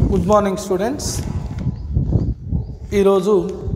Good morning students ఈరోజు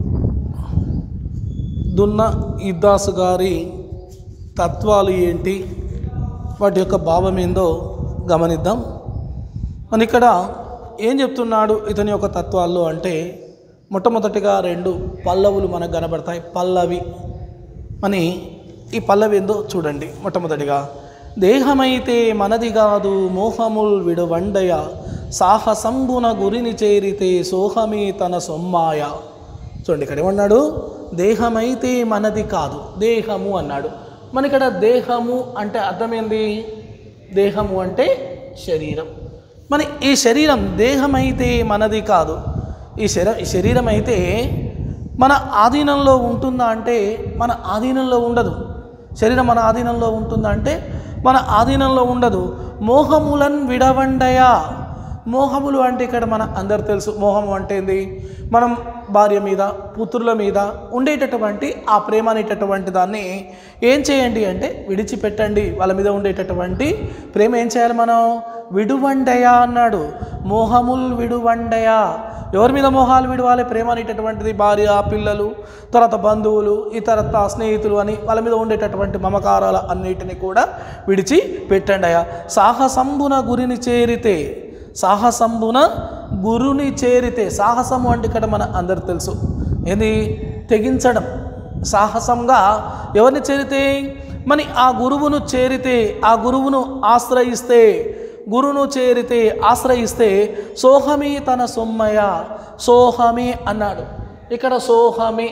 దున్న ఇద్దాసు గారి తత్వాలు ఏంటి వాటి యొక్క భావం ఏందో గమనిద్దాం మన ఇక్కడ ఏం చెప్తున్నాడు ఇతని యొక్క తత్వాల్లో అంటే మొట్టమొదటిగా రెండు పల్లవులు మనకు కనబడతాయి పల్లవి అని ఈ పల్లవి ఏందో చూడండి మొట్టమొదటిగా దేహమైతే మనది కాదు మోహముల్ విడువండయ సాహసంబున గురిని చేరితే సోహమే తన సొమ్మాయ చూడండి ఇక్కడ ఏమన్నాడు దేహమైతే మనది కాదు దేహము అన్నాడు మన ఇక్కడ దేహము అంటే అర్థమైంది దేహము అంటే శరీరం మన ఈ శరీరం దేహమైతే మనది కాదు ఈ శర ఈ శరీరం అయితే మన ఆధీనంలో ఉంటుందా అంటే మన ఆధీనంలో ఉండదు శరీరం మన ఆధీనంలో ఉంటుందా అంటే మన ఆధీనంలో ఉండదు మోహములన్ విడవండయా మోహములు అంటే ఇక్కడ మన అందరు తెలుసు మోహము అంటే ఏంది మనం భార్య మీద పుత్రుల మీద ఉండేటటువంటి ఆ ప్రేమ అనేటటువంటి దాన్ని ఏం చేయండి అంటే విడిచిపెట్టండి వాళ్ళ మీద ఉండేటటువంటి ప్రేమ ఏం చేయాలి మనం విడువండయా అన్నాడు మోహముల్ విడువండయా ఎవరి మీద మోహాలు విడవాలి ప్రేమ అనేటటువంటిది భార్య పిల్లలు తర్వాత బంధువులు ఇతరత్త స్నేహితులు అని వాళ్ళ మీద ఉండేటటువంటి మమకారాల అన్నిటిని కూడా విడిచి పెట్టండి అయ్యా సాహసంబున గురిని చేరితే సాహసంబున గురుని చేరితే సాహసము అంటే ఇక్కడ మన అందరు తెలుసు ఏంది తెగించడం సాహసంగా ఎవరిని చేరితే మరి ఆ గురువును చేరితే ఆ గురువును ఆశ్రయిస్తే గురువును చేరితే ఆశ్రయిస్తే సోహమే తన సొమ్మయ సోహమే అన్నాడు ఇక్కడ సోహమే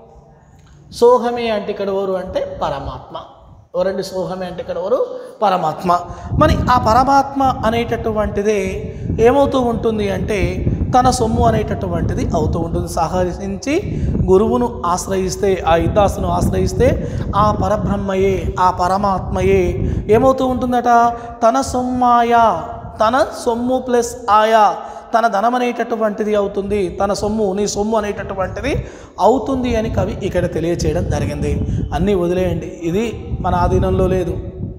సోహమే అంటే ఇక్కడ ఎవరు అంటే పరమాత్మ ఎవరండి సోహమే అంటే ఇక్కడ ఎవరు పరమాత్మ మరి ఆ పరమాత్మ అనేటటువంటిదే ఏమవుతూ ఉంటుంది అంటే తన సొమ్ము అనేటటువంటిది అవుతూ ఉంటుంది సహకరించి గురువును ఆశ్రయిస్తే ఆ ఇద్దాసును ఆశ్రయిస్తే ఆ పరబ్రహ్మయే ఆ పరమాత్మయే ఏమవుతూ ఉంటుందట తన సొమ్మాయ తన సొమ్ము ప్లస్ ఆయా తన ధనం అనేటటువంటిది అవుతుంది తన సొమ్ము నీ సొమ్ము అనేటటువంటిది అవుతుంది అని కవి ఇక్కడ తెలియచేయడం జరిగింది అన్నీ వదిలేయండి ఇది మన ఆధీనంలో లేదు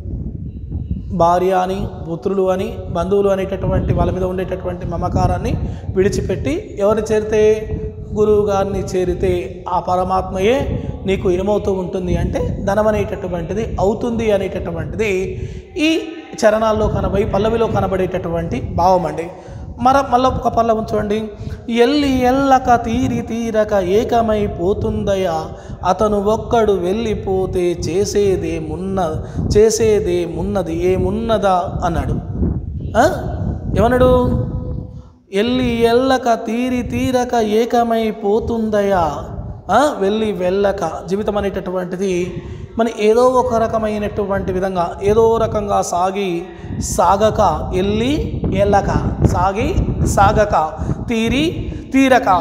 భార్య అని పుత్రులు అని బంధువులు అనేటటువంటి వాళ్ళ మీద ఉండేటటువంటి మమకారాన్ని విడిచిపెట్టి ఎవరిని చేరితే గురువు గారిని చేరితే ఆ పరమాత్మయే నీకు ఏమవుతూ ఉంటుంది అంటే ధనం అనేటటువంటిది అవుతుంది అనేటటువంటిది ఈ చరణాల్లో కనబడి పల్లవిలో కనబడేటటువంటి భావం అండి మర మళ్ళీ ఒక పల్లవం చూడండి ఎల్లి ఎల్లక తీరి తీరక ఏకమైపోతుందయా అతను ఒక్కడు వెళ్ళిపోతే చేసేదేమున్న చేసేదేమున్నది ఏమున్నదా అన్నాడు ఆ? ఏమన్నాడు ఎల్లి ఎల్లక తీరి తీరక ఏకమైపోతుందయా ఆ? వెళ్ళి వెళ్ళక జీవితం అనేటటువంటిది మన ఏదో ఒక రకమైనటువంటి విధంగా ఏదో రకంగా సాగి సాగక ఎల్లి ఎల్లక సాగి సాగక తీరి తీరక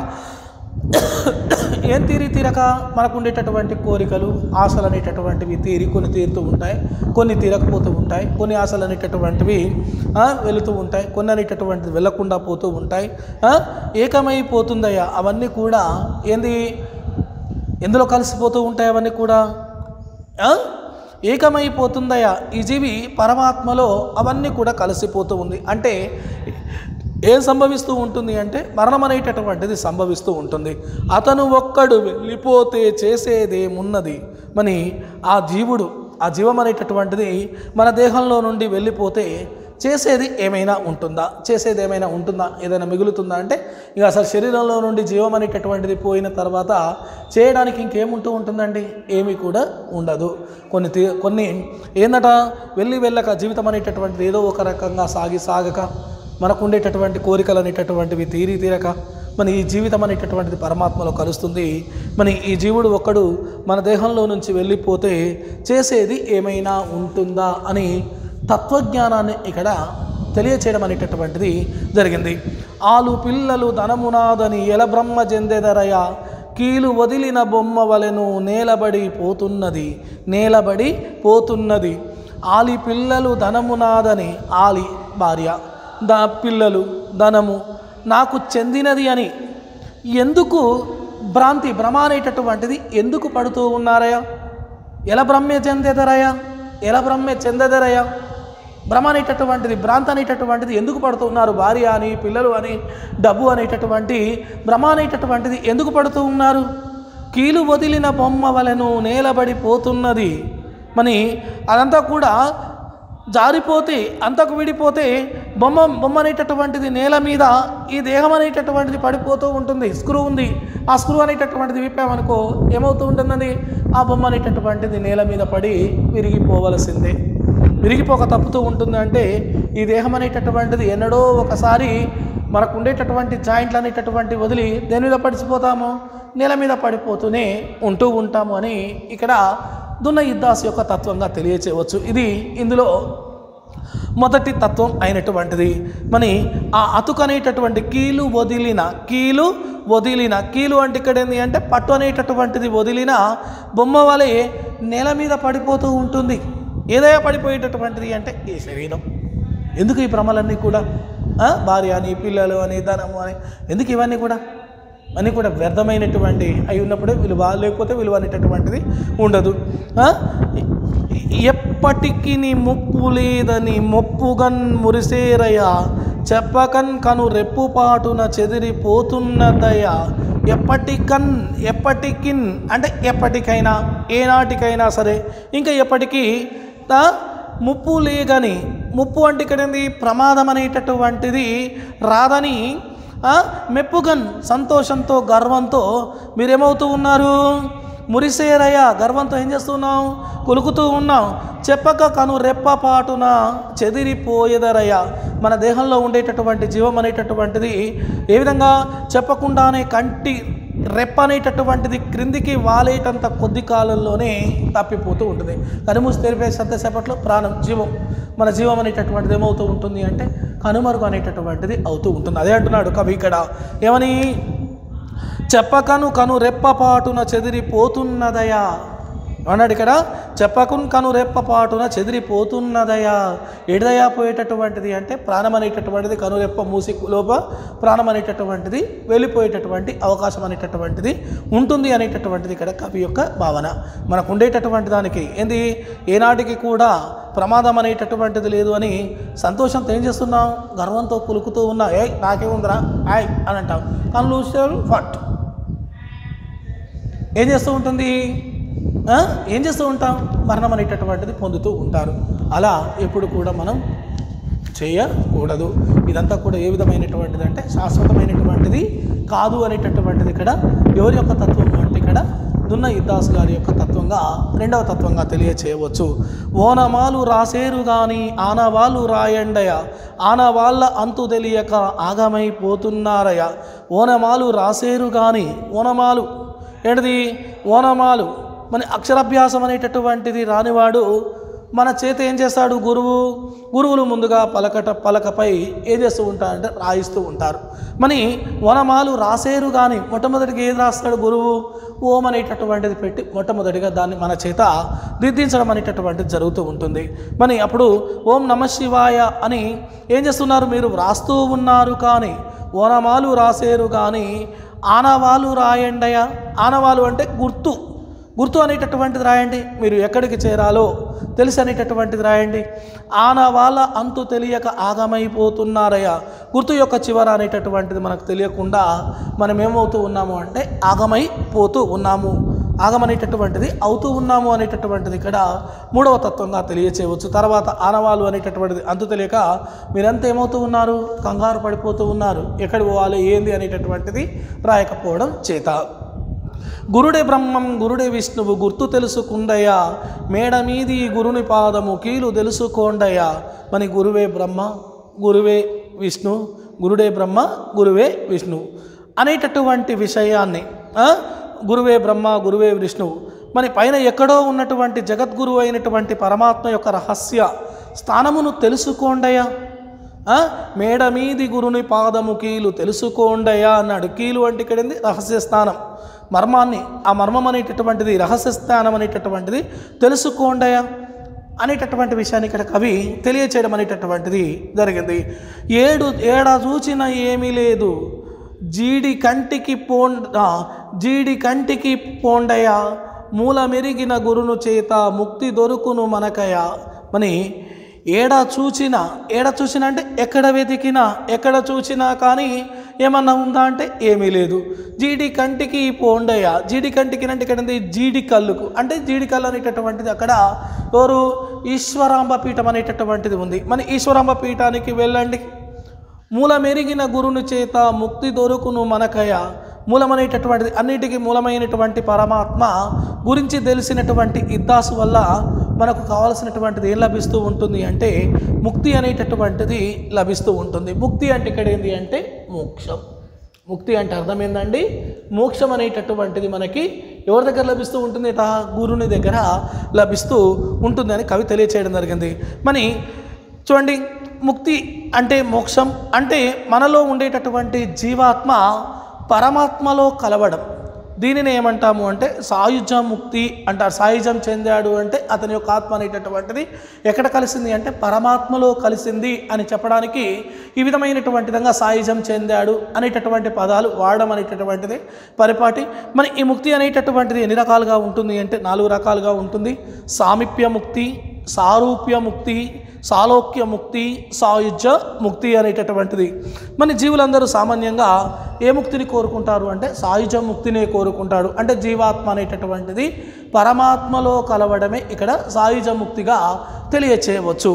ఏం తీరి తీరక మనకు ఉండేటటువంటి కోరికలు ఆశలు అనేటటువంటివి తీరి కొన్ని తీరుతూ ఉంటాయి కొన్ని తీరకపోతూ ఉంటాయి కొన్ని ఆశలు అనేటటువంటివి ఆ, వెళుతూ ఉంటాయి కొన్ని అనేటటువంటివి వెళ్ళకుండా పోతూ ఉంటాయి ఆ, ఏకమైపోతుందయ్యా అవన్నీ కూడా ఏంది ఎందులో కలిసిపోతూ ఉంటాయి అవన్నీ కూడా ఆ? ఏకమైపోతుందయ్యా ఈ జీవి పరమాత్మలో అవన్నీ కూడా కలిసిపోతూ ఉంది అంటే ఏం సంభవిస్తూ ఉంటుంది అంటే మరణం అనేటటువంటిది సంభవిస్తూ ఉంటుంది అతను ఒక్కడు వెళ్ళిపోతే చేసేదేమున్నది మని ఆ జీవుడు ఆ జీవం అనేటటువంటిది మన దేహంలో నుండి వెళ్ళిపోతే చేసేది ఏమైనా ఉంటుందా చేసేది ఏమైనా ఉంటుందా ఏదైనా మిగులుతుందా అంటే ఇక అసలు శరీరంలో నుండి జీవం అనేటటువంటిది పోయిన తర్వాత చేయడానికి ఇంకేముంటూ ఉంటుందండి ఏమీ కూడా ఉండదు కొన్ని తీ- కొన్ని ఏందట వెళ్ళి వెళ్ళక జీవితం అనేటటువంటిది ఏదో ఒక రకంగా సాగి సాగక మనకు ఉండేటటువంటి కోరికలు అనేటటువంటివి తీరి తీరక మన ఈ జీవితం అనేటటువంటిది పరమాత్మలో కలుస్తుంది మన ఈ జీవుడు ఒక్కడు మన దేహంలో నుంచి వెళ్ళిపోతే చేసేది ఏమైనా ఉంటుందా అని తత్వజ్ఞానాన్ని ఇక్కడ తెలియచేయడం అనేటటువంటిది జరిగింది ఆలు పిల్లలు ధనమునాదని ఎల బ్రహ్మ జందెదరయ కీలు వదిలిన బొమ్మ వలెను నేలబడి పోతున్నది నేలబడి పోతున్నది ఆలి పిల్లలు ధనమునాదని ఆలి భార్య దా పిల్లలు ధనము నాకు చెందినది అని ఎందుకు భ్రాంతి భ్రమ అనేటటువంటిది ఎందుకు పడుతూ ఉన్నారయ్యా ఎలా బ్రహ్మే చెందేదరయ్యా ఎలా బ్రహ్మే చెందెదరయ్యా భ్రమ అనేటటువంటిది భ్రాంతి అనేటటువంటిది ఎందుకు పడుతూ ఉన్నారు భార్య అని పిల్లలు అని డబ్బు అనేటటువంటి భ్రమ అనేటటువంటిది ఎందుకు పడుతూ ఉన్నారు కీలు వదిలిన బొమ్మ వలెను నేలబడిపోతున్నది మని అదంతా కూడా జారిపోతే అంతకు విడిపోతే బొమ్మ బొమ్మ అనేటటువంటిది నేల మీద ఈ దేహం అనేటటువంటిది పడిపోతూ ఉంటుంది స్క్రూ ఉంది ఆ స్క్రూ అనేటటువంటిది విప్పామనుకో ఏమవుతూ ఉంటుందండి ఆ బొమ్మ అనేటటువంటిది నేల మీద పడి విరిగిపోవలసిందే విరిగిపోక తప్పుతూ ఉంటుంది అంటే ఈ దేహం అనేటటువంటిది ఎన్నడో ఒకసారి మనకు ఉండేటటువంటి జాయింట్లు అనేటటువంటి వదిలి దేని మీద పడిచిపోతాము నేల మీద పడిపోతూనే ఉంటూ ఉంటాము అని ఇక్కడ దున్న యుద్ధాస్ యొక్క తత్వంగా తెలియచేయవచ్చు ఇది ఇందులో మొదటి తత్వం అయినటువంటిది మరి ఆ అతుకు అనేటటువంటి కీలు వదిలిన కీలు వదిలిన కీలు అంటే ఇక్కడ ఏంది అంటే పట్టు అనేటటువంటిది వదిలిన బొమ్మ వలె నేల మీద పడిపోతూ ఉంటుంది ఏదైనా పడిపోయేటటువంటిది అంటే ఈ శరీరం ఎందుకు ఈ భ్రమలన్నీ కూడా ఆ? భార్య అని పిల్లలు అని ధనము అని ఎందుకు ఇవన్నీ కూడా అన్నీ కూడా వ్యర్థమైనటువంటి అయి ఉన్నప్పుడే విలువ లేకపోతే విలువ అనేటటువంటిది ఉండదు ఆ? ఎప్పటికీ నీ ముప్పు లేదని మొప్పుగన్ మురిసేరయ చెప్పకన్ కను రెప్పుపాటున చెదిరిపోతున్నదయ ఎప్పటికన్ ఎప్పటికిన్ అంటే ఎప్పటికైనా ఏనాటికైనా సరే ఇంకా ఎప్పటికీ ఆ, ముప్పు లేదని ముప్పు అంటే ఇక్కడ ఏంది ప్రమాదం అనేటటువంటిది రాదని ఆ, మెప్పుగన్ సంతోషంతో గర్వంతో మీరేమవుతూ ఉన్నారు మురిసేరయ్య గర్వంతో ఏం చేస్తున్నాం కులుకుతూ ఉన్నాం చెప్పక కను రెప్పపాటున చెదిరిపోయేదరయ్య మన దేహంలో ఉండేటటువంటి జీవం అనేటటువంటిది ఏ విధంగా చెప్పకుండానే కంటి రెప్ప అనేటటువంటిది క్రిందికి వాలేటంత కొద్ది కాలంలోనే తప్పిపోతూ ఉంటుంది కనుమూసి తెరిపేసేంతసేపట్లో ప్రాణం జీవం మన జీవం అనేటటువంటిది ఏమవుతూ ఉంటుంది అంటే కనుమరుగు అనేటటువంటిది అవుతూ ఉంటుంది అదే అంటున్నాడు కవి ఇక్కడ ఏమని చెప్పకను కను రెప్పపాటున చెదిరిపోతున్నదయా అన్నాడు ఇక్కడ చెప్పకున్ కను రెప్పపాటున చెదిరిపోతున్నదయా ఎడదయా పోయేటటువంటిది అంటే ప్రాణం అనేటటువంటిది కనురెప్ప మూసి లోప ప్రాణం అనేటటువంటిది వెళ్ళిపోయేటటువంటి అవకాశం అనేటటువంటిది ఉంటుంది అనేటటువంటిది ఇక్కడ కవి యొక్క భావన మనకు ఉండేటటువంటి దానికి ఏంది ఏనాటికి కూడా ప్రమాదం అనేటటువంటిది లేదు అని సంతోషంతో ఏం చేస్తున్నాం గర్వంతో కులుకుతూ ఉన్నా ఏ నాకేముందిరా హాయ్ అని అంటాం కళ్ళు చూసారు ఫట్ ఏం చేస్తూ ఉంటుంది ఆ? ఏం చేస్తూ ఉంటాం మరణం అనేటటువంటిది పొందుతూ ఉంటారు అలా ఎప్పుడు కూడా మనం చేయకూడదు ఇదంతా కూడా ఏ విధమైనటువంటిది అంటే శాశ్వతమైనటువంటిది కాదు అనేటటువంటిది ఇక్కడ ఎవరి యొక్క తత్వం అంటే ఇక్కడ దున్న యుద్ధాసు గారి యొక్క తత్వంగా రెండవ తత్వంగా తెలియచేయవచ్చు ఓనమాలు రాసేరు గాని ఆనవాళ్ళు రాయండయ ఆనవాళ్ళ అంతు తెలియక ఆగమైపోతున్నారయ ఓనమాలు రాసేరు గాని ఓనమాలు ఏంటిది ఓనమాలు మన అక్షరాభ్యాసం అనేటటువంటిది రానివాడు మన చేత ఏం చేస్తాడు గురువు గురువులు ముందుగా పలకట పలకపై ఏం చేస్తూ ఉంటారంటే రాయిస్తూ ఉంటారు మరి వనమాలు రాసేరు కానీ మొట్టమొదటిగా ఏది రాస్తాడు గురువు ఓం అనేటటువంటిది పెట్టి మొట్టమొదటిగా దాన్ని మన చేత దిద్దించడం అనేటటువంటిది జరుగుతూ ఉంటుంది మరి అప్పుడు ఓం నమ శివాయ అని ఏం చేస్తున్నారు మీరు వ్రాస్తూ ఉన్నారు కానీ ఓనమాలు రాసేరు కానీ ఆనవాలు రాయండయ ఆనవాలు అంటే గుర్తు గుర్తు అనేటటువంటిది రాయండి మీరు ఎక్కడికి చేరాలో తెలిసి అనేటటువంటిది రాయండి ఆనవాళ్ళ అంతు తెలియక ఆగమైపోతున్నారయ్యా గుర్తు యొక్క చివర అనేటటువంటిది మనకు తెలియకుండా మనం ఏమవుతూ ఉన్నాము అంటే ఆగమైపోతూ ఉన్నాము ఆగమనేటటువంటిది అవుతూ ఉన్నాము అనేటటువంటిది ఇక్కడ మూడవ తత్వంగా తెలియచేయవచ్చు తర్వాత ఆనవాళ్ళు అనేటటువంటిది అంతు తెలియక మీరంతా ఏమవుతూ ఉన్నారు కంగారు పడిపోతూ ఉన్నారు ఎక్కడ పోవాలి ఏంది అనేటటువంటిది రాయకపోవడం చేత గురుడే బ్రహ్మం గురుడే విష్ణువు గుర్తు తెలుసుకుండయా మేడ మీది గురుని పాదము కీలు తెలుసుకోండయా మన గురువే బ్రహ్మ గురువే విష్ణు గురుడే బ్రహ్మ గురువే విష్ణు అనేటటువంటి విషయాన్ని ఆ, గురువే బ్రహ్మ గురువే విష్ణువు మరి పైన ఎక్కడో ఉన్నటువంటి జగద్గురువు అయినటువంటి పరమాత్మ యొక్క రహస్య స్థానమును తెలుసుకోండయా ఆ? మేడ మీది గురుని పాదము కీలు తెలుసుకోండయా అన్నాడు కీలు అంటే ఇక్కడ ఏంది రహస్య స్థానం మర్మాన్ని ఆ మర్మం అనేటటువంటిది రహస్య స్థానం అనేటటువంటిది తెలుసుకోండయా అనేటటువంటి విషయాన్ని ఇక్కడ కవి తెలియచేయడం అనేటటువంటిది జరిగింది ఏడు ఏడా చూచిన ఏమీ లేదు జీడి కంటికి పోండ జీడి కంటికి పోండయ మూల మెరిగిన గురును చేత ముక్తి దొరుకును మనకయ మని ఏడ చూచినా ఏడ చూసినా అంటే ఎక్కడ వెతికినా ఎక్కడ చూసినా కానీ ఏమన్నా ఉందా అంటే ఏమీ లేదు జీడి కంటికి పోండయ్య జీడి కంటికి అంటే ఇక్కడ ఉంది జీడి కళ్ళుకు అంటే జీడి కళ్ళు అనేటటువంటిది అక్కడ ఎవరు ఈశ్వరాంబ పీఠం అనేటటువంటిది ఉంది మన ఈశ్వరాంబ పీఠానికి వెళ్ళండి మూలమెరిగిన గురుని చేత ముక్తి దొరుకును మనకయ మూలమనేటటువంటిది అన్నిటికీ మూలమైనటువంటి పరమాత్మ గురించి తెలిసినటువంటి ఇద్దాసు వల్ల మనకు కావాల్సినటువంటిది ఏం లభిస్తూ ఉంటుంది అంటే ముక్తి అనేటటువంటిది లభిస్తూ ఉంటుంది ముక్తి అంటే ఇక్కడ ఏంటి అంటే మోక్షం ముక్తి అంటే అర్థం ఏందండి మోక్షం అనేటటువంటిది మనకి ఎవరి దగ్గర లభిస్తూ ఉంటుంది తా గురుని దగ్గర లభిస్తూ ఉంటుంది అని కవి తెలియచేయడం జరిగింది మరి చూడండి ముక్తి అంటే మోక్షం అంటే మనలో ఉండేటటువంటి జీవాత్మ పరమాత్మలో కలవడం దీనిని ఏమంటాము అంటే సాయుజ ముక్తి అంటారు సాయుజం చెందాడు అంటే అతని యొక్క ఆత్మ అనేటటువంటిది ఎక్కడ కలిసింది అంటే పరమాత్మలో కలిసింది అని చెప్పడానికి ఈ విధమైనటువంటి విధంగా సాయుజం చెందాడు అనేటటువంటి పదాలు వాడడం అనేటటువంటిది పరిపాటి మరి ఈ ముక్తి అనేటటువంటిది ఎన్ని రకాలుగా ఉంటుంది అంటే నాలుగు రకాలుగా ఉంటుంది సామీప్య ముక్తి సారూప్య ముక్తి సాలోక్య ముక్తి సాయుజ్య ముక్తి అనేటటువంటిది మన జీవులందరూ సామాన్యంగా ఏ ముక్తిని కోరుకుంటారు అంటే సాయుజ ముక్తినే కోరుకుంటాడు అంటే జీవాత్మ అనేటటువంటిది పరమాత్మలో కలవడమే ఇక్కడ సాయుజ ముక్తిగా తెలియచేయవచ్చు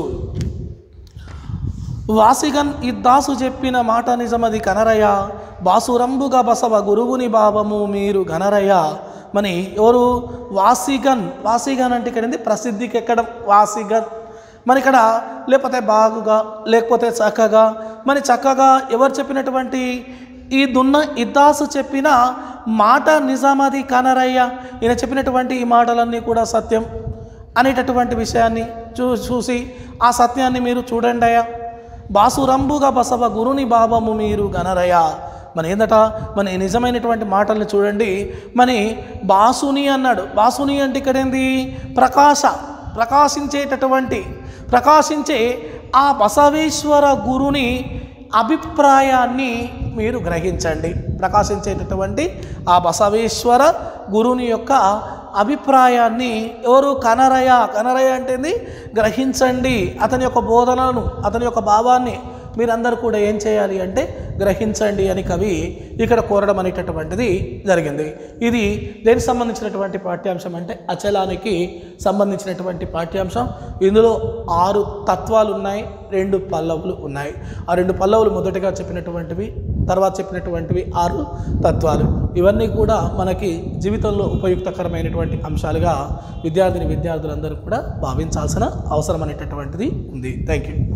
వాసిగన్ ఇద్దాసు చెప్పిన మాట నిజమది కనరయ బాసురంబుగా బసవ గురువుని భావము మీరు గనరయ మని ఎవరు వాసిగన్ వాసిగన్ అంటే ఇక్కడ ఏంది ప్రసిద్ధికి ఎక్కడం వాసిగన్ మరి ఇక్కడ లేకపోతే బాగుగా లేకపోతే చక్కగా మరి చక్కగా ఎవరు చెప్పినటువంటి ఈ దున్న ఇద్దాసు చెప్పిన మాట నిజామది కనరయ్య ఈయన చెప్పినటువంటి ఈ మాటలన్నీ కూడా సత్యం అనేటటువంటి విషయాన్ని చూ చూసి ఆ సత్యాన్ని మీరు చూడండి అయ్యా బాసురంబుగా బసవ గురుని భావము మీరు గనరయ మన ఏందట మన ఈ నిజమైనటువంటి మాటల్ని చూడండి మని బాసుని అన్నాడు బాసుని అంటే ఇక్కడ ఏంది ప్రకాశ ప్రకాశించేటటువంటి ప్రకాశించే ఆ బసవేశ్వర గురుని అభిప్రాయాన్ని మీరు గ్రహించండి ప్రకాశించేటటువంటి ఆ బసవేశ్వర గురుని యొక్క అభిప్రాయాన్ని ఎవరు కనరయ కనరయ అంటే ఏంది? గ్రహించండి అతని యొక్క బోధనలను అతని యొక్క భావాన్ని మీరందరూ కూడా ఏం చేయాలి అంటే గ్రహించండి అని కవి ఇక్కడ కోరడం అనేటటువంటిది జరిగింది ఇది దేనికి సంబంధించినటువంటి పాఠ్యాంశం అంటే అచలానికి సంబంధించినటువంటి పాఠ్యాంశం ఇందులో ఆరు తత్వాలు ఉన్నాయి రెండు పల్లవులు ఉన్నాయి ఆ రెండు పల్లవులు మొదటగా చెప్పినటువంటివి తర్వాత చెప్పినటువంటివి ఆరు తత్వాలు ఇవన్నీ కూడా మనకి జీవితంలో ఉపయుక్తకరమైనటువంటి అంశాలుగా విద్యార్థిని విద్యార్థులందరూ కూడా భావించాల్సిన అవసరం అనేటటువంటిది ఉంది థ్యాంక్ యూ